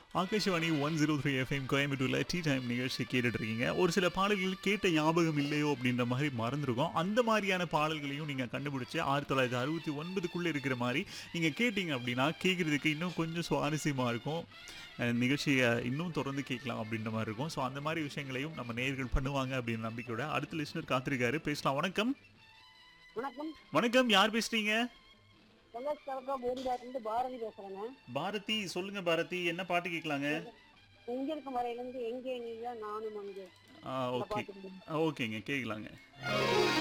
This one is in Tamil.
Akashvani one zero three FM கோயம்புத்தூரில் டீ டைம் நிகழ்ச்சி கேட்டுட்டு இருக்கீங்க ஒரு சில பாடல்கள் கேட்ட ஞாபகம் இல்லையோ அப்படின்ற மாதிரி மறந்துருக்கோம் அந்த மாதிரியான பாடல்களையும் நீங்கள் கண்டுபிடிச்சு ஆயிரத்தி தொள்ளாயிரத்தி அறுபத்தி ஒன்பதுக்குள்ளே இருக்கிற மாதிரி நீங்கள் கேட்டீங்க அப்படின்னா கேட்குறதுக்கு இன்னும் கொஞ்சம் சுவாரஸ்யமாக இருக்கும் அஹ் நிகழ்ச்சியை இன்னும் தொடர்ந்து கேட்கலாம் அப்படின்ற மாதிரி இருக்கும் ஸோ அந்த மாதிரி விஷயங்களையும் நம்ம நேயர்கள் பண்ணுவாங்க அப்படின்னு நம்பிக்கையோட அடுத்த லிஸ்னர் காத்திருக்காரு பேசலாம் வணக்கம் வணக்கம் வணக்கம் யார் பேசுறீங்க பொங்கல் சரக்கம் பூரிகாட்டிலிருந்து பாரதி பேசுறேங்க பாரதி சொல்லுங்க பாரதி என்ன பாட்டு கேட்கலாங்க இங்க இருக்கும் வரையிலிருந்து எங்கே நீங்க நானும் அங்கே ஆ இந்த ஓகே பாட்டு ஓகேங்க கேட்கலாங்க